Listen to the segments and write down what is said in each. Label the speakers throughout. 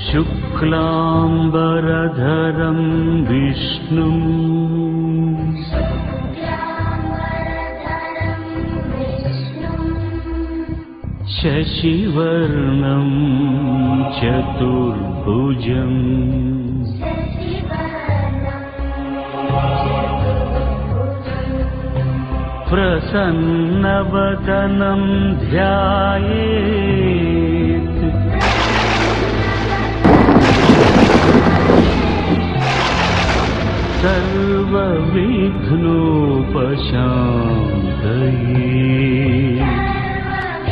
Speaker 1: शुक्लाम्बरधरं विष्णुम् शशिवर्णं चतुर्भुजम् प्रसन्नवदनं ध्यायेत् सर्वविघ्नोपशान्तये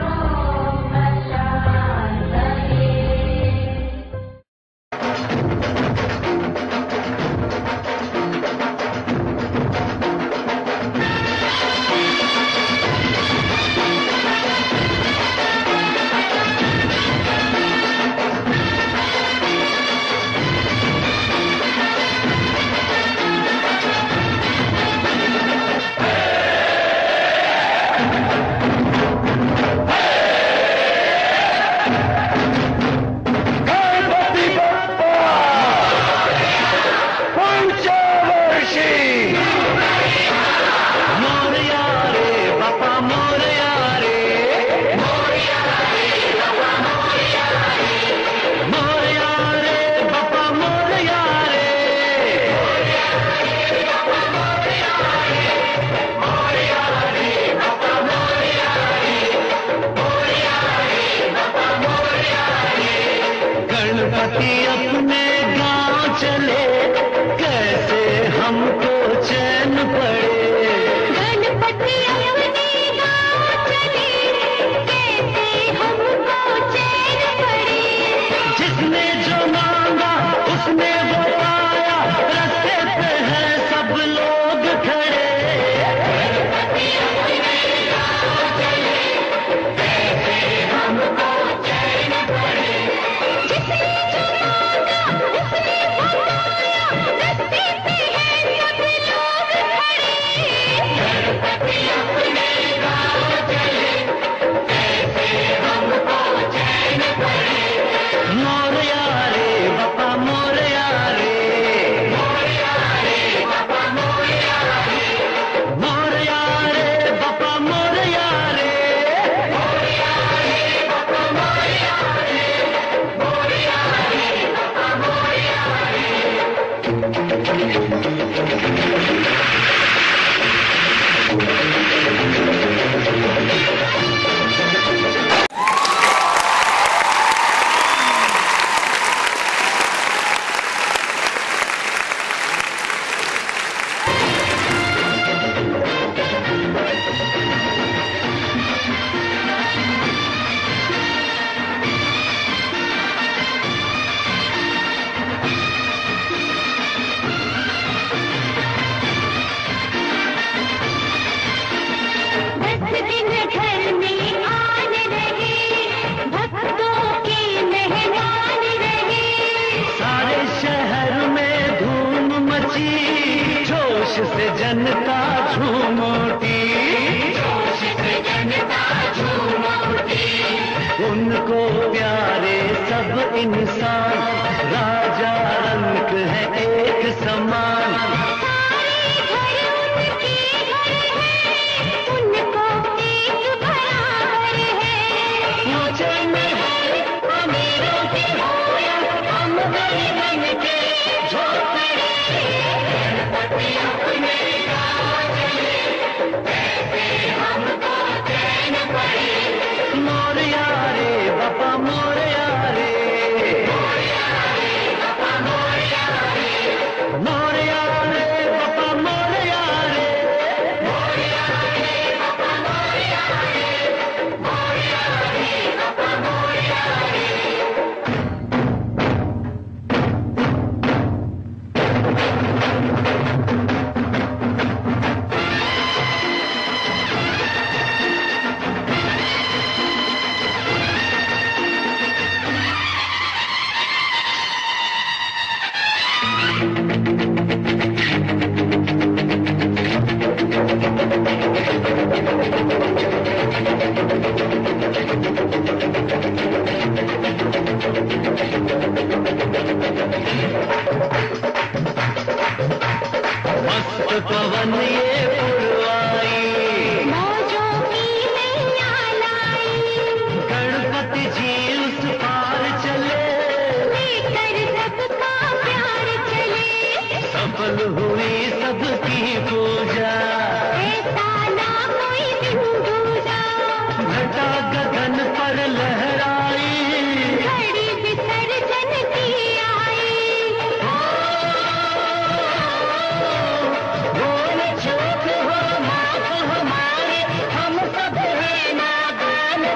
Speaker 2: गणपती बाप्पा पंचवर्षी मोरया रे बाप्पा मोरया रे मोरया रे बाप्पा मोरया रे गणपति अपने गांव चले कैसे हमको चैन पड़े
Speaker 3: गणपति अपने गाँव चले कैसे हमको चैन पड़े
Speaker 2: जिसने जो मांगा उसने वो पाया रास्ते पे हैं सब लोग खड़े
Speaker 3: जिसने जो मांगा उसने वो पाया रास्ते पे हैं सब लोग खड़े गणपति अपने गाँव चले कैसे हमको चैन पड़े
Speaker 2: मोरया रे बापा मोरया रे मोरया रे बापा मोरया रे
Speaker 3: दस दिन घर में आन रहे भक्तों के मेहमान रहे
Speaker 2: सारे शहर में धूम मची जोश से जनता झूम उठी
Speaker 3: जोश से जनता झूम उठी
Speaker 2: उनको प्यारे सब इंसान राजा रंग है एक समान
Speaker 3: सारे घर उनके घर हैं उनको एक बराबर है
Speaker 2: ऊंचे में है अमीरों के हो या हम गरीबन के झोपड़े
Speaker 3: गणपति अपने गाँव चले कैसे हमको चैन पड़े
Speaker 2: मोरया रे बापा मोरया रे ये पुरवाई
Speaker 3: मौजों की नैया लाई
Speaker 2: गणपति जी उस पार चले
Speaker 3: लेकर सबका प्यार चले
Speaker 2: सफल हुई सबकी पूजा
Speaker 3: ऐसा ना कोई दिन दूजा
Speaker 2: घटा गगन पर लहराई
Speaker 3: घड़ी विसर्जन की आई
Speaker 2: भूल चूक हो माफ हमारी हम सब हैं नादान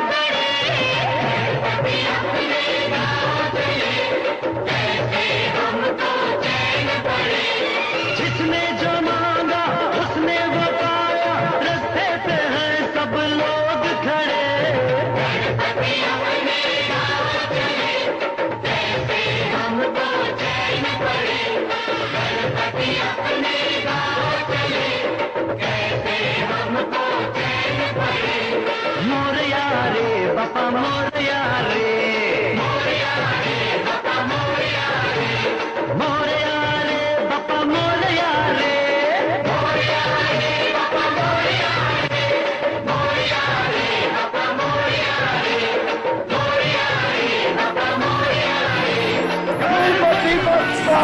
Speaker 2: जिसने जो मांगा उसने वो पाया रस्ते पे हैं सब लोग खड़े मोरया रे बापा मोरया रे मोरया रे बापा मोरया रे गणपती बाप्पा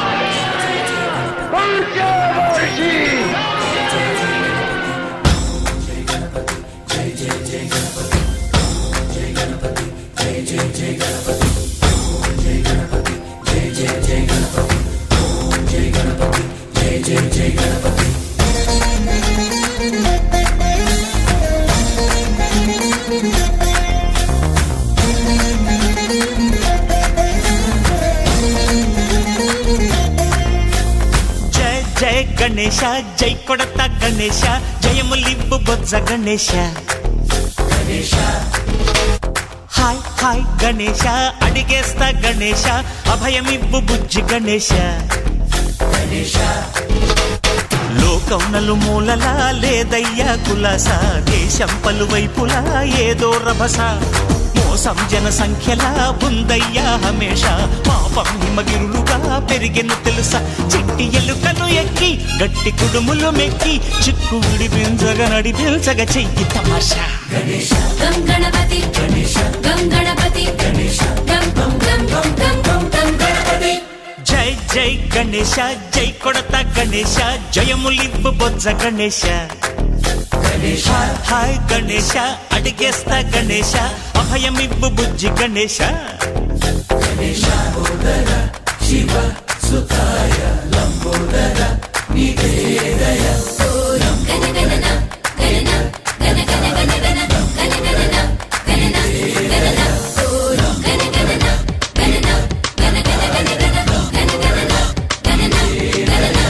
Speaker 2: पुढच्या वर्षी
Speaker 4: జయ జయ గణేಶ జై కొడత గణేಶ జయములింపు బొజ్జ గణేశ హాయ్ హాయ్ గణేశ అడిగేస్తా గణేశ అభయమివ్వు బుజ్జి గణేశ లోకం నలుమూలలా లేదయ్యా కులాస దేశం పలువైపులా ఏదో రభస మోసం జన సంఖ్యలా ఉందయ్యా హమేష పాపం హిమగిరులుగా పెరిగెను తెలుసా చిట్టి ఎలుకలు ఎక్కి గట్టి కుడుములు మెక్కి చిక్కు విడిపించగ నడిపించగ చెయ్యి తమాషా
Speaker 5: గం గణపతి గం గణపతి గం గం గం గం గం గం గం గణపతి
Speaker 4: జై జై గణేశ జై కొడత గణేశ జయములివ్వు బొజ్జ గణేశ హాయ్ హాయ్ గణేశ అడిగేస్తా గణేశ అభయమివ్వు బుజ్జి గణేశ
Speaker 5: గణ గణన గణన గణ గణ గణ గణ గణ గణన గణన గణన గణ గణన గణన గణ గణ గణ గణ గణ గణన గణన గణన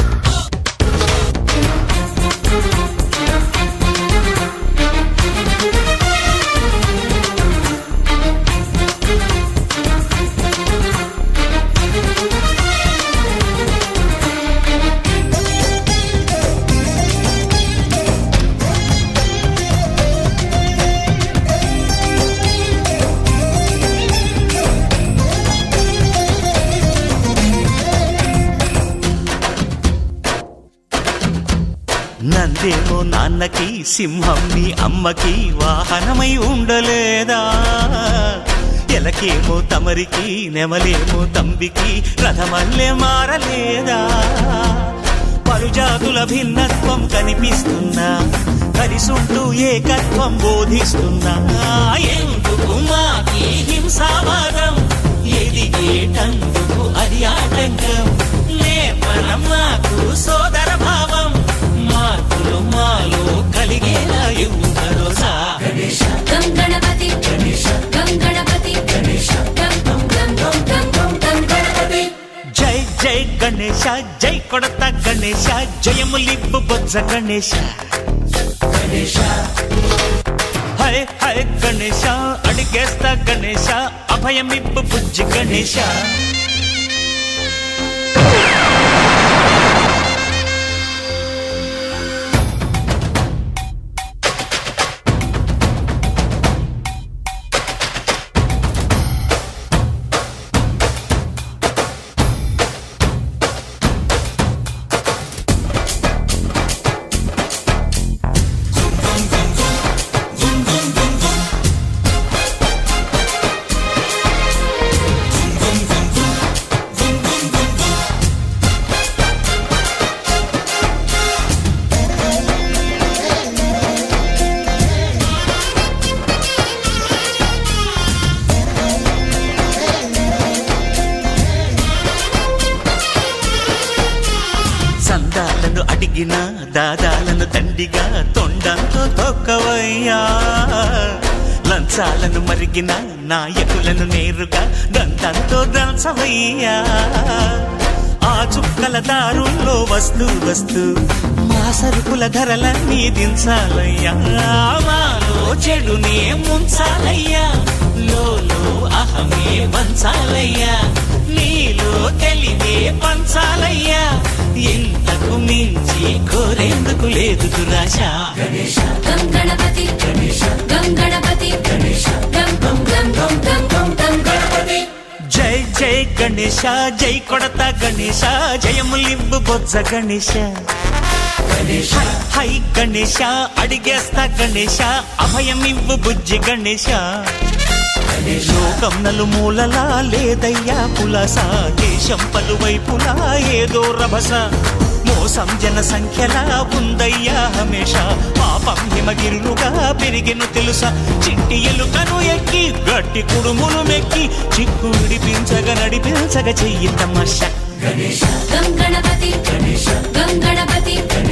Speaker 4: నందేమో నాన్నకి సింహం మీ అమ్మకి వాహనమై ఉండలేదా ఎలకేమో తమరికి నెమలేమో తంబికి రథమల్లే మారలేదా పరుజాతుల భిన్నత్వం కనిపిస్తున్నా కలిసుంటూ ఏకత్వం బోధిస్తున్నా ఎందుకు మాకి హింసావాదం ఎదిగేటందుకు అది ఆటంకం నేపనం మాకు సోదర భావం మార్పులు మాలో కలిగేలా ఇవ్వు భరోసా
Speaker 5: గం గణపతి గం గణపతి గం గం గం గం గం గం గం గణపతి
Speaker 4: జై జై గణేశ జై కొడత గణేశ జయములిప్పు బొజ్జ గణేశ హై హై గణేశ అడిగేస్తా గణేశ అభయమిప్పు బుజ్జి గణేశ లంచాలను దండిగా తొండంతో తొక్కవయ్యా లంచాలను మరిగిన నాయకులను నేరుగా దంతంతో దంచవయ్యా ఆ చుక్కల దారుల్లో వస్తూ వస్తూ మా సరుకుల ధరలన్నీ దించాలయ్యా మాలో చెడునే ముంచాలయ్యా లోలో అహమే పంచాలయ్యా నీలో తెలివే పంచాలయ్యా ఇంతకు మించి కోరేందుకు లేదు దురాశ
Speaker 5: గం గణపతి గం గణపతి గం గం గం గం గం గం గం గణపతి
Speaker 4: జై జై గణేశ జై కొడత గణేశ జయములింబు బొజ్జ గణేశ హై, హై గణేశ అడిగేస్తా గణేశ అభయమివ్వు బుజ్జి గణేశ లోకం నలుమూలలా లేదయ్యా పులస దేశం పలువైపులా ఏదో రభస మోసం జన సంఖ్యలా ఉందయ్యా హమేష పాపం హిమగిరులుగా పెరిగెను తెలుసా చిట్టి ఎలుకను ఎక్కి గట్టి కుడుములు మెక్కి చిక్కు విడిపించగ నడిపించగ చెయ్యి తమాష
Speaker 5: గం గణపతి గం గణపతి